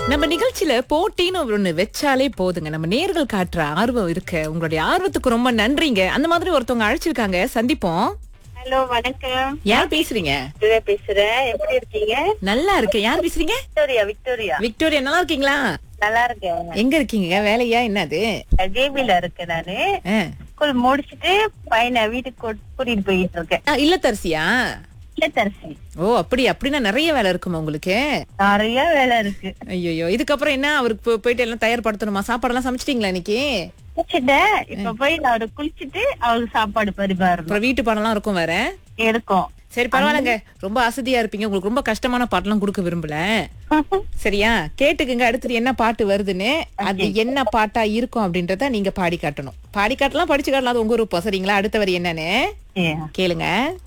நம்ம நிகழ்ச்சியில போட்டின்னு ஒண்ணு வச்சாலே போதுங்க நம்ம நேர்கள் காட்டுற ஆர்வம் இருக்கு உங்களுடைய ஆர்வத்துக்கு ரொம்ப நன்றிங்க அந்த மாதிரி ஒருத்தவங்க அழைச்சிருக்காங்க சந்திப்போம் ஹலோ வணக்கம் யார் பேசுறீங்க விக்டோரியா பேசுறேன் எப்படி இருக்கீங்க நல்லா இருக்கு யார் பேசுறீங்க விக்டோரியா விக்டோரியா விக்டோரியா நல்லா இருக்கீங்களா நல்லா இருக்கேன் எங்க இருக்கீங்க வேலையா என்னது ஜேபில இருக்கேன் நானு ஆ. ஸ்கூல் முடிச்சிட்டு பையனை வீட்டுக்கு கூட்- கூட்டிட்டு போயிட்டு இருக்கேன் ஆ, இல்லத்தரசியா இல்ல தரிசி ஓ அப்படி அப்படின்னா நிறைய வேலை இருக்குமா உங்களுக்கு நிறைய வேலை இருக்கு ஐயோ இதுக்கப்புறம் என்ன அவருக்கு போ- போயிட்டு எல்லாம் தயார்படுத்தணுமா சாப்பாடெல்லாம் சமைச்சிட்டீங்களா இன்னைக்கு குளிச்சுட்டேன் இப்ப போய் நான் அவரை குளிச்சுட்டு அவருக்கு சாப்பாடு பரிமாறணும் அப்புறம் வீட்டு பாடம்லாம் இருக்கும் வேற இருக்கும் சரி பரவாயில்லங்க ரொம்ப அசதியா இருப்பீங்க உங்களுக்கு ரொம்ப கஷ்டமான பாட்டெல்லாம் கொடுக்க விரும்பல சரியா கேட்டுக்குங்க அடுத்தது என்ன பாட்டு வருதுன்னு அது என்ன பாட்டா இருக்கும் அப்படின்றத நீங்க பாடி காட்டணும் பாடி காட்டலாம் படிச்சு காட்டலாம் அது உங்க விருப்பம் சரிங்களா அடுத்த வரி என்னன்னு Yeah. கேளுங்க